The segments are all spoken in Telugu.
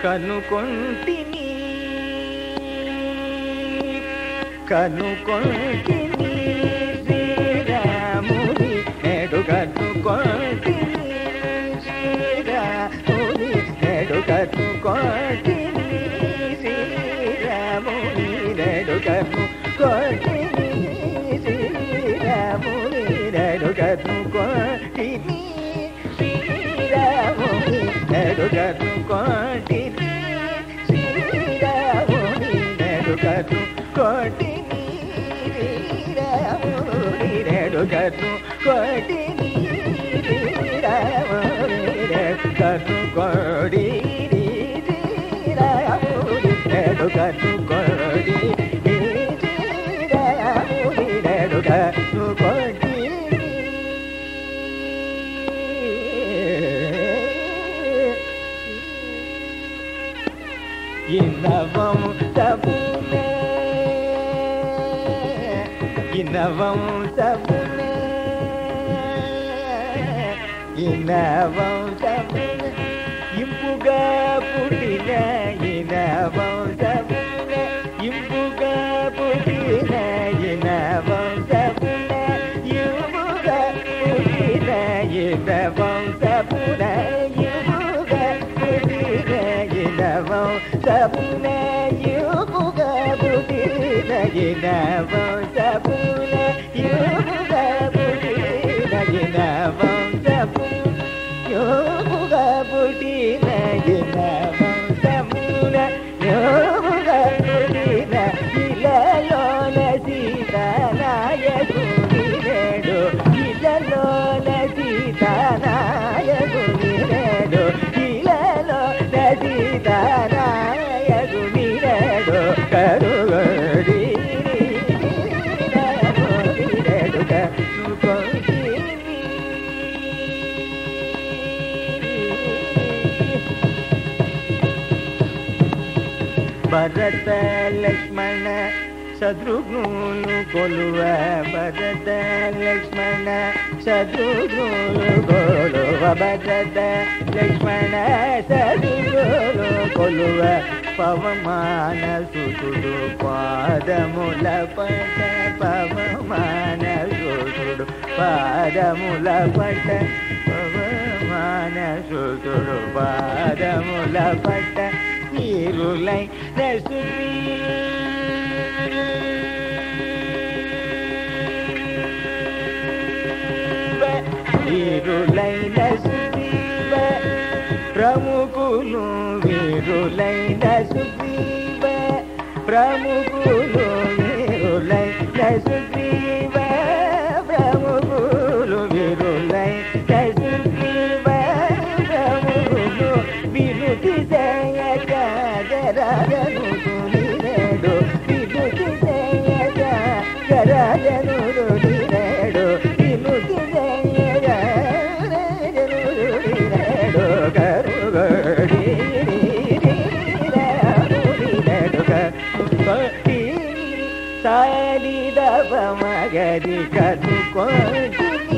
కనుకొంటిని కనుకొంటిని శ్రీరాముని నేడు కనుకొంటిని శ్రీరాముని నేడు కనుకొంటిని శ్రీరాముని నేడు కనుకొంటిని శ్రీరాముని నేడు కనుకొంటిని శ్రీరాముని నేడు కనుకొంటిని శ్రీరాముని నేడు కనుకొంటిని శ్రీరాముని నేడు కనుకొంటిని శ్రీరాముని నేడు కనుకొండి శ్రీరాముని నేడు కనుకొండి శ్రీరాముని నేడు కనుకొండి ఇనవం తబునే ఇనవం తబునే ఇనవం తబునే ఇంపుగా పుట్టిన ఇనవం తబునే ఇంపుగా పుట్టిన ఇనవం తబునే ఇంపుగా పుట్టిన ఇనవం తబునే ఇంపుగా పుట్టిన ఇనవం తబునే ఇంపుగా పుట్టిన ఇనవం తబునే ఇంపుగా పుట్టిన ఇనవం తబునే యోగుగా పుట్టిన ఇనవం తబునే యోగుగా పుట్టిన ఇలలోన సీతానాయకుని నేడు ఇలలోన సీతానాయకుని నేడు ఇలలోన సీతానాయకుని నేడు కరుగడి నేడు భరత లక్ష్మణ శత్రుఘ్నులు కొలువ భరత లక్ష్మణ శత్రుఘ్నులు కొలువ భరత లక్ష్మణ శత్రుఘ్నులు కొలువ పవమాన సుతుడు పాదముల పట పవమాన సుతుడు పాదముల పట పవమాన సుతుడు పాదముల పట నీరులై నసుని వీరులైన సుగ్రీవ ప్రముఖులు వీరులైన సుగ్రీవ ప్రముఖులు వీరులైన సుగ్రీవ ప్రముఖులు వీరులైన సుగ్రీవ ప్రముఖులు వినుతి చేయక జరగను నేడు వినుతి చేయక జరగను నేడు వినుతి చేయక నేడు కరుగడి సాలిదవ మగరి కనుకొని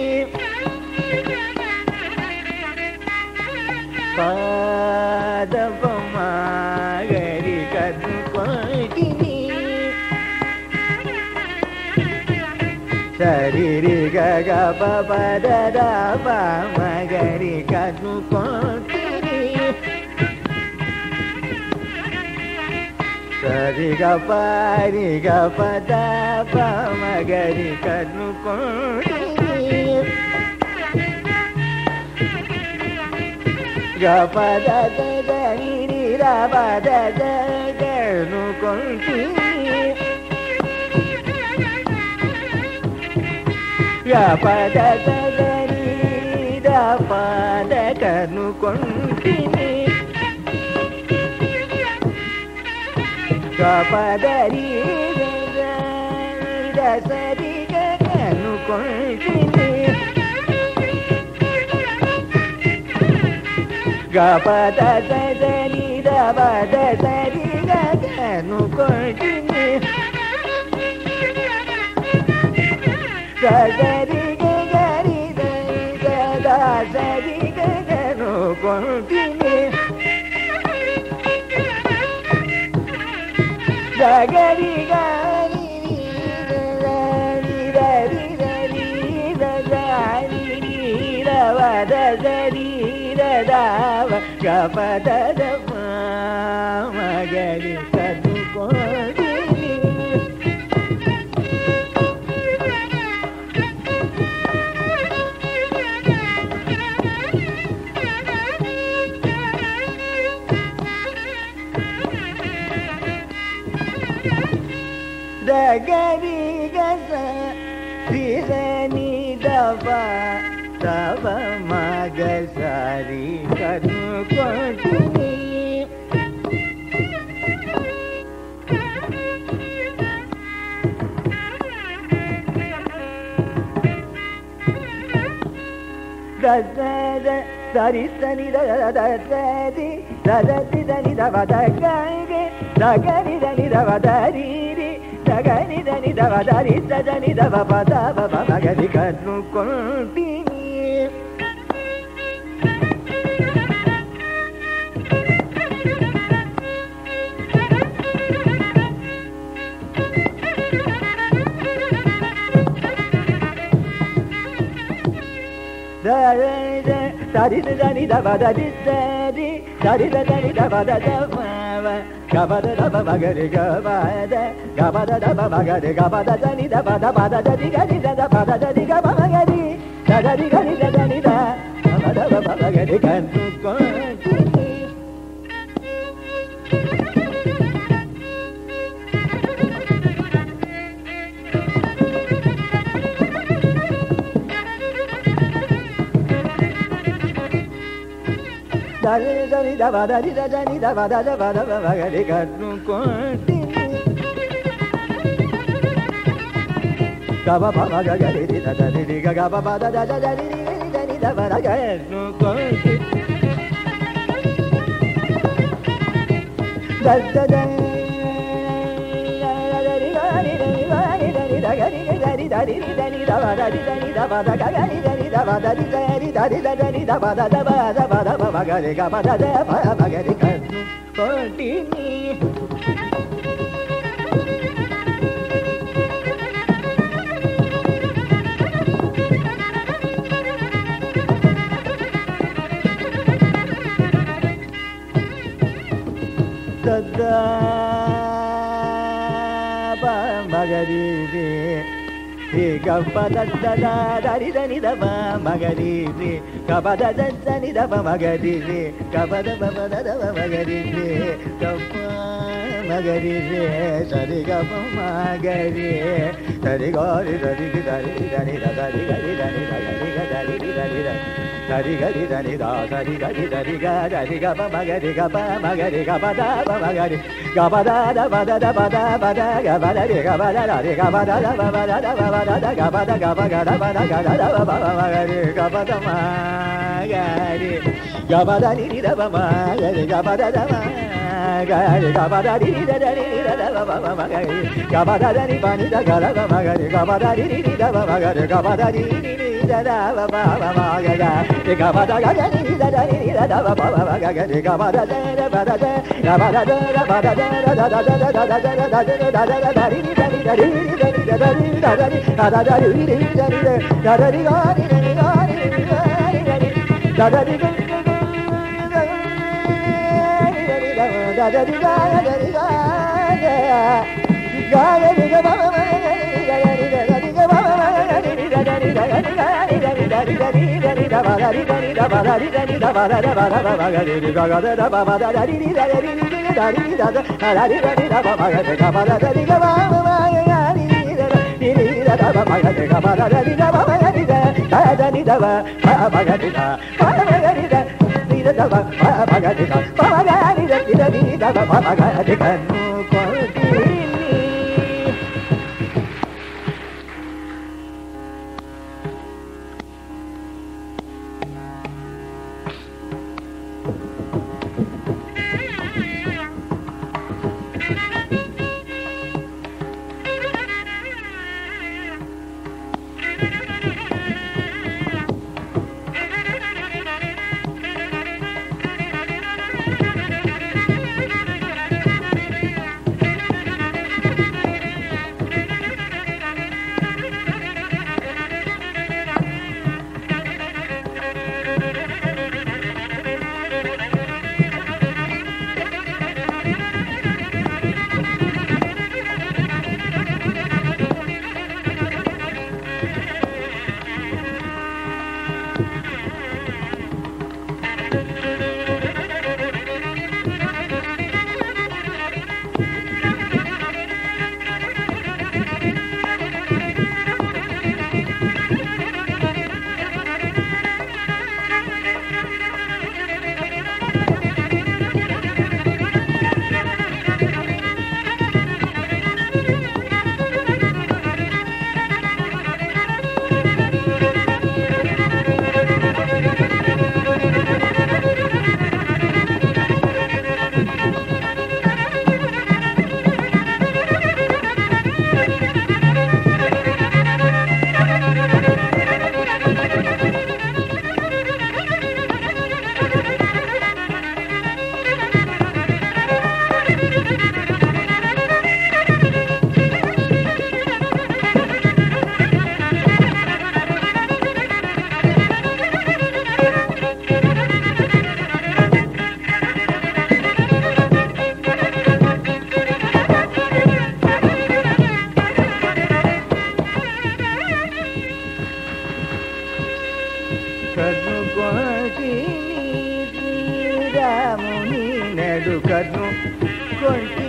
పాదవ మగరి కనుకొని శరీరి గగ పద మగరి కనుకొని సరి గ పారి గ పద మగరి కనుకొని గ పద దని ర పద కనుకొని గ పద దని ర పద కనుకొని గపదరి దసరి కనుకొంటిని గపద సరి దపద సరి కనుకొంటిని సరి గరి సదా సరి కనుకొంటిని దగరి గారి రి దరి దరి దరి రవద దరి రదావ గపద మగరి కదుకోడి దగరి గస రిదని దవ దవ మగ సరి కనుకొని దద సరి సని దది దది దని దవ దగరి దగరి దని దవ దరి దగరి దని దవ దరి సదని దవ పద బబ మగరి కనుకొంటిని Dari dari da ba da di dari dari da dari da ba da da ba ga ba da da ba ba ga re ga ba da ga ba da da ba ba ga re ga ba da da ni da ba da ba da da di ga di da da ba da da di ga ba ba ga di da da di ga di da da ni da ga ba da ba ba ba ga re ga tu ko Dari dari da ba da di da da ni da ba da da ba da ba ba ga re ga tu ko ga ba ba ba ga ga re di da da di di ga ga ba ba da da da da di di di da ni da ba da ga tu ko da da da Continue. సదా మగరి రే రే గపద దరి దని దమ మగరి రే గపద దని దమ మగరి రే గపద బద దమ మగరి రే గప మగరి రే సరి గప మగరి సరి గరి దరి దరి దని దరి గరి దని దరి గరి దరి దరి సరి గరి దని దా సరి గరి దరి గ దరి గ ప మగరి గ ప మగరి గ ప ద ప మగరి గ ప ద ద ప ద ద ప ద ప ద గ ప ద రి గ ప ద ద రి గ ప ద ద ప ప ద ద ప ప ద ద గ ప ద గ ప గ ద ప ద గ ద ద ప ప మగరి గ ప ద మగరి గ ప ద ని రి ద ప మగరి గ ప ద ద మగరి గ ప ద రి రి ద ద రి రి ద ద ప ప మగరి గ ప ద ద ని ప ని ద గ ద ప మగరి గ ప ద రి రి రి ద ప మగరి గ ప ద రి రి రి da da ba ba ba ba ga ga de ga ba da ga ga ni da da ni da da ba ba ba ba ga ga de ga ba da da da ba da da ga ba da da da ba da da da da da da da da da da da da da da da da ri ni da ni da ri ni da ni da da ri da da ri da da da ri ri ri da ni da da da ri ga ni da ni ga ni ni ga ni da ni da da ri ga da da ri ga da ri ga ga ga ri ga ba ba ga ni ga ni da da ri ga ba ba ga ni da da ri da ga ni ga ni da ni da ri da ri da ni da ba da ri da ni da ba da ri da ni da ba da da ba da ba ba ga ri ri ga ga da da ba ba da da ri ri da ri ri ri da ri da da da da ri da ni da ba ba ga ga ba da da ri ga ba ba ba ga ni ri da ri ri da da ba ba ga ga ba da da ri da ba ba ga ni da da da ni da ba ba ba ga ni da ba ba ga ni da ri da da ba ba ba ga ni da ba ba ga ni da ri da ni da ba ba ba ga ni ga nu ko ni మేలు కన్ను కొంట